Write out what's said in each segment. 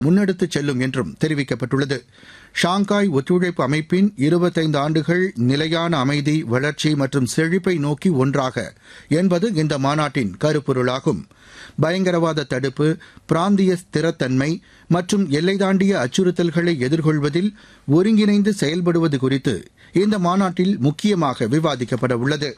முன்னெடுத்துச் செல்லும் என்றும் தெரிவிக்கப்பட்டுள்ளது ஷாங்காய் ஒத்துழைப்பு அமைப்பின் இருபத்தைந்து ஆண்டுகள் நிலையான அமைதி வளர்ச்சி மற்றும் செழிப்பை நோக்கி ஒன்றாக என்பது இந்த மாநாட்டின் கருப்பொருளாகும் பயங்கரவாத தடுப்பு பிராந்திய ஸ்திரத்தன்மை மற்றும் எல்லை தாண்டிய அச்சுறுத்தல்களை எதிர்கொள்வதில் ஒருங்கிணைந்து செயல்படுவது குறித்து இந்த மாநாட்டில் முக்கியமாக விவாதிக்கப்பட உள்ளது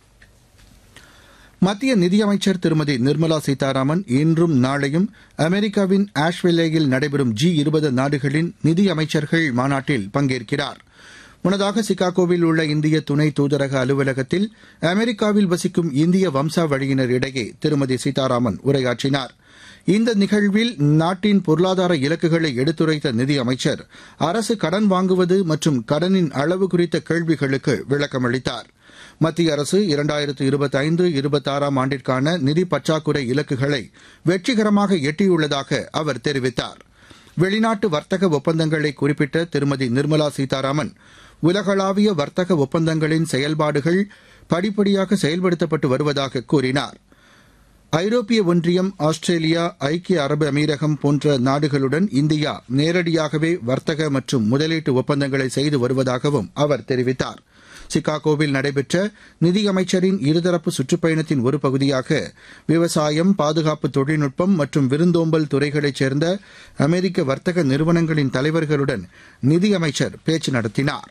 மத்திய நிதியமைச்சர் திருமதி நிர்மலா சீதாராமன் இன்றும் நாளையும் அமெரிக்காவின் ஆஷ்வெல்லேயில் நடைபெறும் ஜி இருபது நாடுகளின் நிதியமைச்சர்கள் மாநாட்டில் பங்கேற்கிறார் முன்னதாக சிகாகோவில் உள்ள இந்திய துணை தூதரக அலுவலகத்தில் அமெரிக்காவில் வசிக்கும் இந்திய வம்சாவழியினர் இடையே திருமதி சீதாராமன் உரையாற்றினார் இந்த நிகழ்வில் நாட்டின் பொருளாதார இலக்குகளை எடுத்துரைத்த நிதியமைச்சர் அரசு கடன் வாங்குவது மற்றும் கடனின் அளவு குறித்த கேள்விகளுக்கு விளக்கமளித்தார் மத்திய அரசு இரண்டாயிரத்து இருபத்தைந்து இருபத்தாறாம் ஆண்டிற்கான நிதி பற்றாக்குறை இலக்குகளை வெற்றிகரமாக எட்டியுள்ளதாக அவர் தெரிவித்தார் வெளிநாட்டு வர்த்தக ஒப்பந்தங்களை குறிப்பிட்ட திருமதி நிர்மலா சீதாராமன் உலகளாவிய வர்த்தக ஒப்பந்தங்களின் செயல்பாடுகள் படிப்படியாக செயல்படுத்தப்பட்டு வருவதாக கூறினார் ஐரோப்பிய ஒன்றியம் ஆஸ்திரேலியா ஐக்கிய அரபு அமீரகம் போன்ற நாடுகளுடன் இந்தியா நேரடியாகவே வர்த்தக மற்றும் முதலீட்டு ஒப்பந்தங்களை செய்து வருவதாகவும் அவர் தெரிவித்தார் சிகாகோவில் நடைபெற்ற நிதியமைச்சரின் இருதரப்பு சுற்றுப்பயணத்தின் ஒரு பகுதியாக விவசாயம் பாதுகாப்பு தொழில்நுட்பம் மற்றும் விருந்தோம்பல் துறைகளைச் சேர்ந்த அமெரிக்க வர்த்தக நிறுவனங்களின் தலைவர்களுடன் நிதியமைச்சர் பேச்சு நடத்தினார்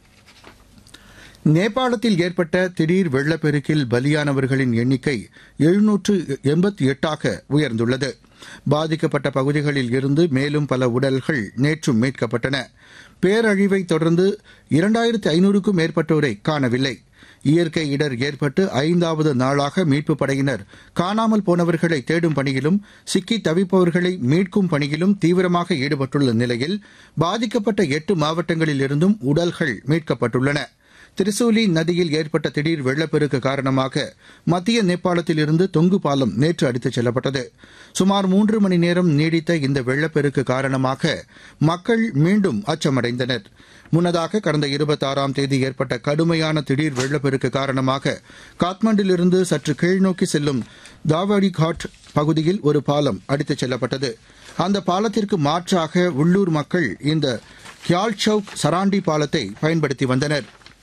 நேபாளத்தில் ஏற்பட்ட திடீர் வெள்ளப்பெருக்கில் பலியானவர்களின் எண்ணிக்கை எழுநூற்று எண்பத்தி எட்டாக உயர்ந்துள்ளது பாதிக்கப்பட்ட பகுதிகளில் இருந்து மேலும் பல உடல்கள் நேற்றும் மீட்கப்பட்டன பேரழிவை தொடர்ந்து இரண்டாயிரத்து ஐநூறுக்கும் மேற்பட்டோரை காணவில்லை இயற்கை இடர் ஏற்பட்டு ஐந்தாவது நாளாக மீட்புப் படையினர் காணாமல் போனவர்களை தேடும் பணியிலும் சிக்கி தவிப்பவர்களை மீட்கும் பணியிலும் தீவிரமாக ஈடுபட்டுள்ள நிலையில் பாதிக்கப்பட்ட எட்டு மாவட்டங்களில் இருந்தும் உடல்கள் மீட்கப்பட்டுள்ளன திரிசூலி நதியில் ஏற்பட்ட திடீர் வெள்ளப்பெருக்கு காரணமாக மத்திய நேபாளத்தில் இருந்து தொங்கு பாலம் நேற்று அடித்துச் செல்லப்பட்டது சுமார் மூன்று மணி நேரம் நீடித்த இந்த வெள்ளப்பெருக்கு காரணமாக மக்கள் மீண்டும் அச்சமடைந்தனர் முன்னதாக கடந்த இருபத்தாறாம் தேதி ஏற்பட்ட கடுமையான திடீர் வெள்ளப்பெருக்கு காரணமாக காத்மண்டிலிருந்து சற்று கீழ்நோக்கி செல்லும் தாவடி காட் பகுதியில் ஒரு பாலம் அடித்துச் செல்லப்பட்டது அந்த பாலத்திற்கு மாற்றாக உள்ளூர் மக்கள் இந்த கியால் சவுக் சராண்டி பாலத்தை பயன்படுத்தி வந்தனா்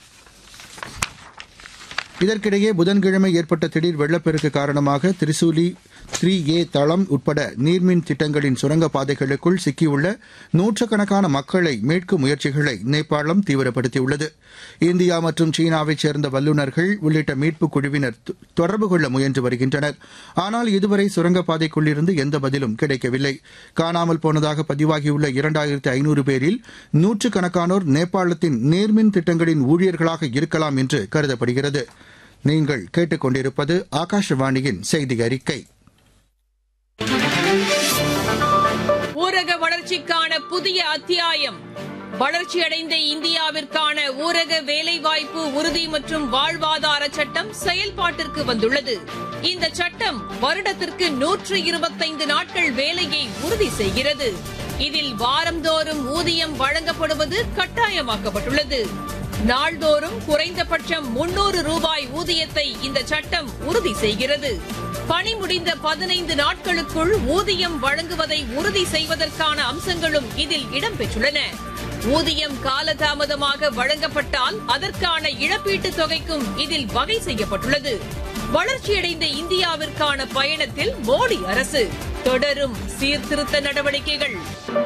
இதற்கிடையே புதன்கிழமை ஏற்பட்ட திடீர் வெள்ளப்பெருக்கு காரணமாக திரிசூலி த்ரீ ஏ தளம் உட்பட நீர்மின் திட்டங்களின் சுரங்கப் பாதைகளுக்குள் சிக்கியுள்ள நூற்றுக்கணக்கான மக்களை மீட்கும் முயற்சிகளை நேபாளம் தீவிரப்படுத்தியுள்ளது இந்தியா மற்றும் சீனாவைச் சேர்ந்த வல்லுநர்கள் உள்ளிட்ட மீட்புக் குழுவினர் தொடர்பு கொள்ள முயன்று வருகின்றனர் ஆனால் இதுவரை சுரங்கப் பாதைக்குள்ளிருந்து எந்த பதிலும் கிடைக்கவில்லை காணாமல் போனதாக பதிவாகியுள்ள இரண்டாயிரத்து ஐநூறு பேரில் நூற்றுக்கணக்கானோர் நேபாளத்தின் நீர்மின் திட்டங்களின் ஊழியர்களாக இருக்கலாம் என்று கருதப்படுகிறது நீங்கள் கேட்டுக்கொண்டிருப்பது ஆகாஷவாணியின் செய்தி அறிக்கை ஊரக வளர்ச்சிக்கான புதிய அத்தியாயம் வளர்ச்சியடைந்த இந்தியாவிற்கான ஊரக வேலைவாய்ப்பு உறுதி மற்றும் வாழ்வாதார சட்டம் செயல்பாட்டிற்கு வந்துள்ளது இந்த சட்டம் வருடத்திற்கு நூற்று இருபத்தைந்து நாட்கள் வேலையை உறுதி செய்கிறது இதில் வாரந்தோறும் ஊதியம் வழங்கப்படுவது கட்டாயமாக்கப்பட்டுள்ளது நாள்தோறும் குறைந்தபட்சம் முன்னூறு ரூபாய் ஊதியத்தை இந்த சட்டம் உறுதி செய்கிறது பணி முடிந்த பதினைந்து நாட்களுக்குள் ஊதியம் வழங்குவதை உறுதி செய்வதற்கான அம்சங்களும் இதில் இடம்பெற்றுள்ளன ஊதியம் காலதாமதமாக வழங்கப்பட்டால் அதற்கான இழப்பீட்டுத் தொகைக்கும் இதில் வகை செய்யப்பட்டுள்ளது வளர்ச்சியடைந்த இந்தியாவிற்கான பயணத்தில் மோடி அரசு தொடரும் சீர்திருத்த நடவடிக்கைகள்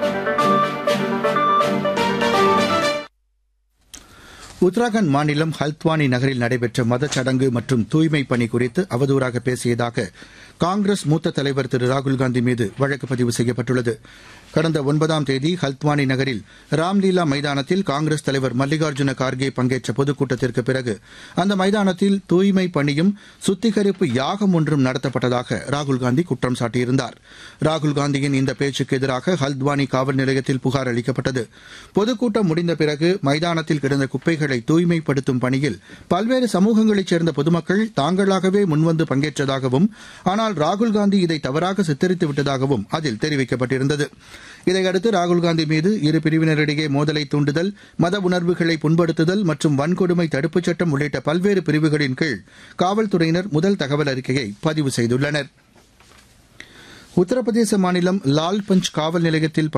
உத்தராகண்ட் மாநிலம் ஹல்த்வானி நகரில் நடைபெற்ற மதச்சடங்கு மற்றும் தூய்மை பணி குறித்து அவதூறாக பேசியதாக காங்கிரஸ் மூத்த தலைவர் திரு ராகுல்காந்தி மீது வழக்கு பதிவு செய்யப்பட்டுள்ளது கடந்த ஒன்பதாம் தேதி ஹல்த்வானி நகரில் ராம்லீலா மைதானத்தில் காங்கிரஸ் தலைவர் மல்லிகார்ஜுன கார்கே பங்கேற்ற பொதுக்கூட்டத்திற்கு பிறகு அந்த மைதானத்தில் தூய்மை பணியும் சுத்திகரிப்பு யாகம் ஒன்றும் நடத்தப்பட்டதாக ராகுல்காந்தி குற்றம் சாட்டியிருந்தார் ராகுல்காந்தியின் இந்த பேச்சுக்கு எதிராக ஹல்த்வானி காவல் நிலையத்தில் புகார் அளிக்கப்பட்டது பொதுக்கூட்டம் முடிந்த பிறகு மைதானத்தில் கிடந்த குப்பைகளை தூய்மைப்படுத்தும் பணியில் பல்வேறு சமூகங்களைச் சேர்ந்த பொதுமக்கள் தாங்களாகவே முன்வந்து பங்கேற்றதாகவும் ஆனால் ராகுல்காந்தி இதை தவறாக சித்தரித்து விட்டதாகவும் அதில் தெரிவிக்கப்பட்டிருந்தது இதையடுத்து ராகுல்காந்தி மீது இரு பிரிவினரிடையே மோதலை தூண்டுதல் மத உணர்வுகளை புண்படுத்துதல் மற்றும் வன்கொடுமை தடுப்புச் சட்டம் உள்ளிட்ட பல்வேறு பிரிவுகளின் கீழ் காவல்துறையினர் முதல் தகவல் அறிக்கையை பதிவு செய்துள்ளனர் உத்தரப்பிரதேச மாநிலம் லால்பஞ்ச் காவல் நிலையத்தில்